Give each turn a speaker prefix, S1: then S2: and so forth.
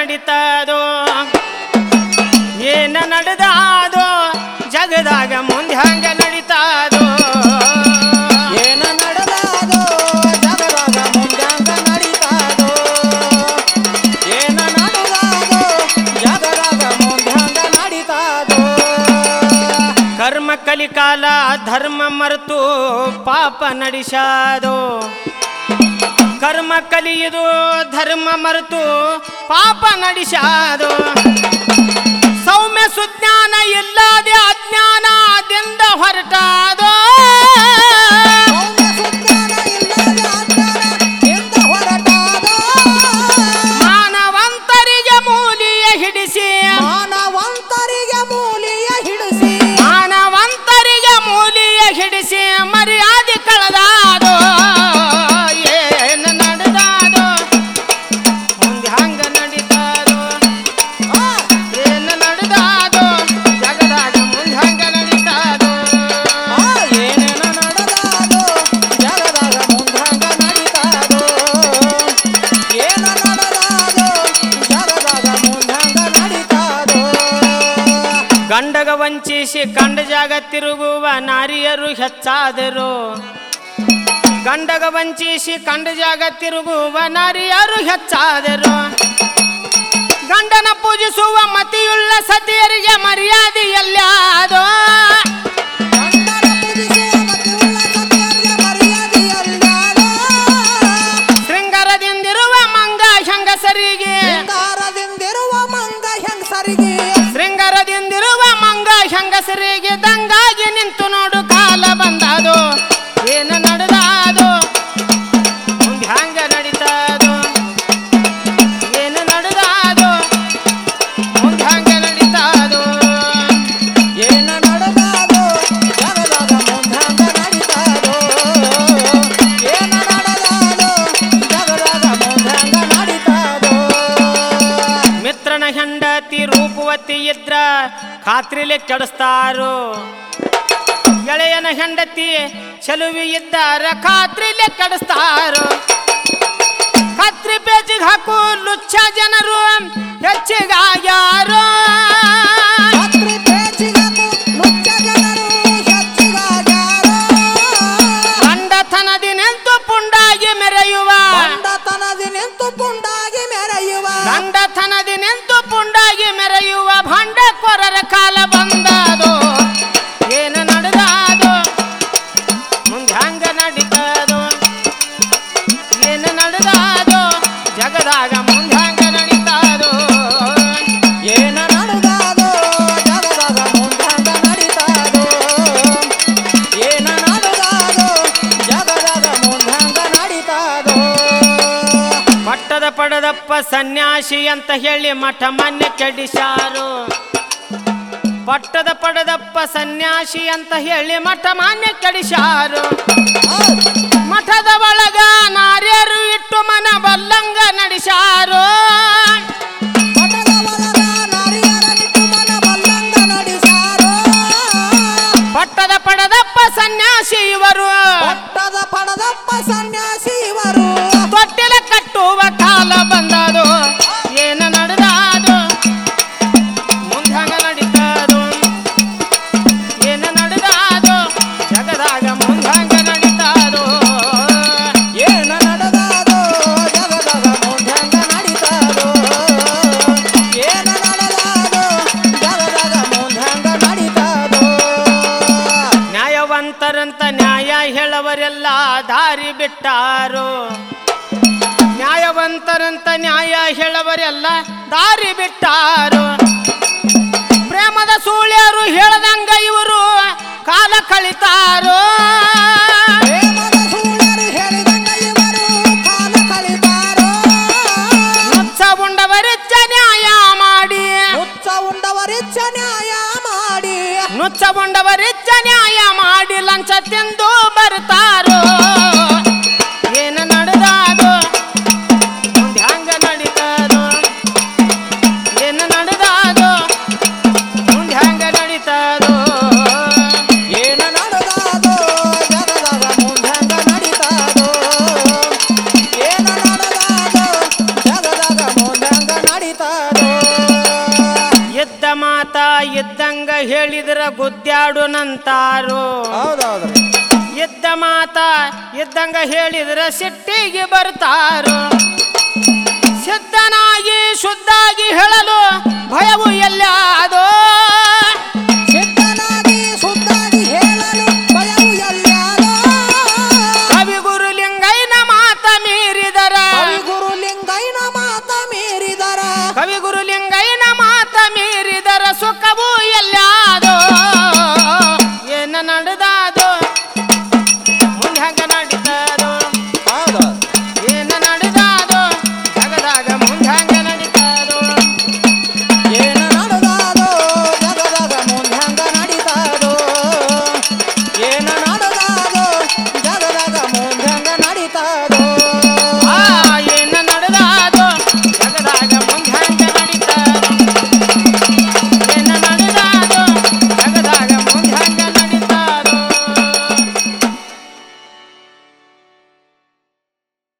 S1: ನಡೀತದೋ ಏನ ನಡೆದಾದೋ ಜಗದಾಗ ಮುಂದೆ ಹಂಗ ನಡೀತಾದೋ
S2: ಏನ ನಡೆದಾದೋ ಜಗದಾಗ ಮುಂದಂಗ ನಡೀತಾದೋ ಏನ ನಡೆದಾದೋ ಜಗದಾಗ ಮುಂದಂಗ ನಡೀತಾದೋ
S1: ಕರ್ಮ ಕಲಿಕಾಲ ಧರ್ಮ ಮರೆತು ಪಾಪ ನಡೆಸಾದೋ ಕರ್ಮ ಕಲಿಯುದು ಧರ್ಮ ಮರೆತು ಪಾಪ ನಡೆಸಾದೋ ಸೌಮ್ಯ ಸುಜ್ಞಾನ ಇಲ್ಲದೆ ಅಜ್ಞಾನದಿಂದ ಹೊರಟಾದೋ
S2: ಸೌಮ್ಯ ಸುಜ್ಞಾನ ಇಲ್ಲದ ಅಜ್ಞಾನದಿಂದ ಹೊರಟಾದೋ
S1: ಮಾನವಂತರಿಗೆ ಮೂಲಿಯ ಹಿಡಿಸಿ
S2: ಮಾನವಂತರಿಗೆ ಮೂಲಿಯ ಹಿಡಿಸಿ
S1: ಮಾನವಂತರಿಗೆ ಮೂಲಿಯ ಹಿಡಿಸಿ ಮರ್ಯಾದೆ ಕಳೆದಾದೋ ಏನು ನಡೆದಾದೋ ಮುಂದೆ ಹಂಗ ನಡೀತಾದೋ
S2: ಆ,
S1: ಏನು ನಡೆದಾದೋ ಜಗದಾಗ ಮುಂದೆ ಹಂಗ ನಡೀತಾದೋ
S2: ಆ, ಏನೇನ ನಡೆದಾದೋ ಜಗದಾಗ ಮುಂದಂಗ ನಡೀತಾದೋ ಏನ ನಡೆದಾದೋ ಜಗದಾಗ ಮುಂದಂಗ ನಡೀತಾದೋ
S1: ಗಂಡಗ ವಂಚಿಸಿ ಕಂಡ ಜಾಗ ತಿರುಗುವ ನಾರಿಯರು ಹೆಚ್ಚಾದರು ಗಂಡಗ ವಂಚಿಸಿ ಕಂಡ ಜಾಗ ತಿರುಗುವ ನಾರಿಯರು ಹೆಚ್ಚಾದರು ಗಂಡನ ಪೂಜಿಸುವ ಮತಿಯುಳ್ಳ ಸತಿಯರಿಗೆ ಮರ್ಯಾದೆ ಎಲ್ಲಾದೋ
S2: ಗಂಡನ ಪೂಜಿಸುವ ಮತಿಯುಳ್ಳ ಸತಿಯರಿಗೆ ಮರ್ಯಾದೆಯಲ್ಲಾದೋ.
S1: ಶೃಂಗಾರದಿಂದಿರುವ ಮಂಗ ಹೆಂಗಸರಿಗೆ
S2: ಶೃಂಗಾರದಿಂದಿರುವ ಮಂಗ ಹೆಂಗಸರಿಗೆ
S1: ಶೃಂಗಾರದಿಂದಿರುವ ಮಂಗ ಹೆಂಗಸರಿಗೆ ದಂಗಾಗಿ ನಿಂತು ನೋಡು ಕಾಲ ಬಂದಾದು ಏನು ನಡೆದಾದು ಮುಂದೆ ಹಂಗ ನಡೀತಾದು ಏನು ನಡೆದಾದು ಮುಂದೆ ಹಂಗ ನಡೀತಾದು
S2: ಏನ ನಡೆದಾದೋ ಜಗದಾಗ ಮುಂದಂಗ ನಡೀತಾದೋ ಏನ ನಡೆದಾದೋ ಜಗದಾಗ ಮುಂದಂಗ ನಡೀತಾದೋ
S1: ಮಿತ್ರನ ಹೆಂಡತಿ ರೂಪವತಿ ಇದ್ರ ಖಾತ್ರಿಲೆ ಕೆಡಿಸ್ತಾರು ಗೆಳೆಯನ ಹೆಂಡತಿ ಚೆಲುವಿ ಇದ್ದಾರ ಖಾತ್ರಿಲೆ ಕೆಡಿಸ್ತಾರು ಕತ್ರಿ ಪೇಜಿಗೆ ಹಾಕು ಲುಚ್ಚ ಜನರು ಹೆಚ್ಚಿಗಾಗ್ಯಾರು
S2: ರಾತ್ರಿ ಪೇಚಿಗದು ಮುಚ್ಚ ಜನರು ಹೆಚ್ಚಿಗಾಗ್ಯಾರೋ.
S1: ಗಂಡತನದಿ ನಿಂತು ಪುಂಡಾಗಿ ಮೆರೆಯುವ
S2: ಬಂಡತನದಿ ನಿಂತು ಪುಂಡಾಗಿ ಮೆರೆಯುವ
S1: ಗಂಡತನದಿ ನಿಂತು ಪುಂಡಾಗಿ ಮೆರೆಯುವ ಭಂಡ ಕೊರರ ಕಾಲ ಬಂದದು ಏನು ನಡೆದಾದು ಮುಂದೆ ಹಂಗ ನಡೀತದು ಏನು ನಡೆದಾದು ಜಗದಾಗ ಮುಂದೆ ಹಂಗ ನಡೀತಾದು
S2: ಏನ ನಡೆದಾದೋ ಜಗದಾಗ ಮುಂದಂಗ ನಡೀತಾದೋ ಏನ ನಡೆದಾದೋ ಜಗದಾಗ ಮುಂದಂಗ ನಡೀತಾದೋ
S1: ಪಟ್ಟದ ಪಡದಪ್ಪ ಸನ್ಯಾಸಿ ಅಂತ ಹೇಳಿ ಮಠ ಮಾನ್ಯ ಕೆಡಿಸಾರು ಪಟ್ಟದ ಪಡದಪ್ಪ ಸನ್ಯಾಸಿ ಅಂತ ಹೇಳಿ ಮಠ ಮಾನ್ಯ ಕೆಡಿಸಾರು ಮಠದ ಒಳಗ ನಾರ್ಯರು ಇಟ್ಟು ಮನ ಬಲ್ಲಂಗ ನಡೆಸಾರು
S2: ಮಠದ ಒಳಗ ನಾರಿಯರ ನಿಟ್ಟು ಮನ ಬಲ್ಲಂಗ ನಡೆಸಾರೋ.
S1: ಪಟ್ಟದ ಪಡದಪ್ಪ ಸನ್ಯಾಸಿ ಇವರು
S2: ಪಟ್ಟದ ಪಡದಪ್ಪ ಸನ್ಯಾಸಿ ಇವರು
S1: ತೊಟ್ಟಿಲ ಕಟ್ಟುವ ಕಾಲ ಬಂದದು ಏನು ನಡೆದಾದು ಮುಂದೆ ಹಂಗ ನಡೀತಾದು ಏನು ನಡೆದಾದು ಜಗದಾಗ ಮುಂದೆ ಹಂಗ ನಡೀತಾದು
S2: ಏನ ನಡೆದಾದೋ ಜಗದಾಗ ಮುಂದಂಗ ನಡೀತಾದೋ ಏನ ನಡೆದಾದೋ ಜಗದಾಗ ಮುಂದಂಗ ನಡೀತಾದೋ
S1: ನ್ಯಾಯವಂತರಂತ ನ್ಯಾಯ ಹೇಳವರೆಲ್ಲ ದಾರಿ ಬಿಟ್ಟಾರು ನ್ಯಾಯವಂತರಂತ ನ್ಯಾಯ ಹೇಳವರೆಲ್ಲ ದಾರಿ ಬಿಟ್ಟಾರು ಪ್ರೇಮದ ಸೂಳ್ಯರು ಹೇಳದಂಗ ಇವರು ಕಾಲ ಕಳಿತಾರು
S2: ಪ್ರೇಮದ ಸೂಳ್ಯರು ಹೇಳಿದಂಗ ಇವರು ಕಾಲ ಕಳಿತಾರೋ
S1: ಮುಚ್ಚ ಉಂಡವರಿಚ್ಚ ನ್ಯಾಯ ಮಾಡಿ
S2: ಹುಚ್ಚ ಉಂಡವರಿಚ್ಛ ನ್ಯಾಯ ಮಾಡಿ
S1: ನುಚ್ಚ ಉಂಡವರಿಚ್ಚ ನ್ಯಾಯ ಮಾಡಿ ಲಂಚ ತಿಂದು ಬರ್ತಾರೋ ಏನು ನಡೆದಾದು ಮುಂದೆ ಹಂಗ ನಡೀತಾದೋ ಏನು ನಡೆದಾದು ಮುಂದೆ ಹಂಗ ನಡೀತಾದೋ
S2: ಏನ ನಡೆದಾದೋ ಜಗದಾಗ ಮುಂದಂಗ ನಡೀತಾದೋ ಏನ ನಡೆದಾದೋ ಜಗದಾಗ ಮುಂದಂಗ ನಡೀತಾದೋ ನಡೀತಾದೋ
S1: ಇದ್ದ ಮಾತ ಇದ್ದಂಗ ಹೇಳಿದ್ರ ಗುದ್ದಾಡು ನಂತಾರು
S2: ಹೌದೌದ್ರಿ
S1: ಇದ್ದ ಮಾತ ಇದ್ದಂಗ ಹೇಳಿದ್ರ ಸಿಟ್ಟಿಗೆ ಬರ್ತಾರು ಸಿದ್ಧನಾಗಿ ಶುದ್ಧಾಗಿ ಹೇಳಲು ಭಯವು ಎಲ್ಲಾದೋ
S2: ಸಿದ್ಧನಾಗಿ ಸುದ್ದಾಗಿ ಹೇಳಲು ಭಯವು ಎಲ್ಲಾದೋ
S1: ಕವಿಗುರು ಲಿಂಗೈನ ಮಾತ ಮೀರಿದರ
S2: ಕವಿ ಗುರು ಲಿಂಗೈನ ಮಾತ ಮೀರಿದರ
S1: ಕವಿಗುರು